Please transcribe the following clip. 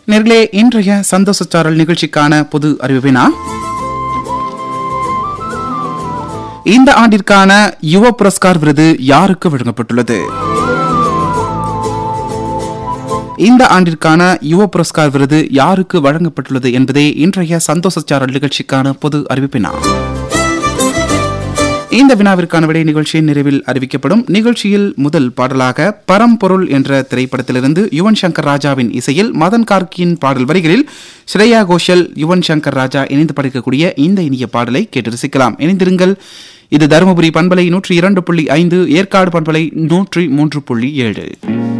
நேர்களே இன்றைய சந்தோஷச்சாரல் நிகழ்ச்சிக்கான பொது அறிவிப்பினா இந்த ஆண்டிற்கான யுவ புரஸ்கார் விருது யாருக்கு வழங்கப்பட்டுள்ளது இந்த ஆண்டிற்கான யுவ புரஸ்கார் விருது யாருக்கு வழங்கப்பட்டுள்ளது என்பதே இன்றைய சந்தோஷச்சாரல் நிகழ்ச்சிக்கான பொது அறிவிப்பினா இந்த வினாவிற்கான விடை நிகழ்ச்சியின் நிறைவில் அறிவிக்கப்படும் நிகழ்ச்சியில் முதல் பாடலாக பரம்பொருள் என்ற திரைப்படத்திலிருந்து யுவன் சங்கர் ராஜாவின் இசையில் மதன் கார்கியின் பாடல் வரிகளில் ஸ்ரேயா கோஷல் யுவன் சங்கர் ராஜா இணைந்து படிக்கக்கூடிய இந்த இனிய பாடலை கேட்டு ரசிக்கலாம் இணைந்திருங்கள் இது தருமபுரி பண்பலை நூற்றி இரண்டு புள்ளி ஐந்து ஏற்காடு பண்பலை நூற்றி மூன்று புள்ளி ஏழு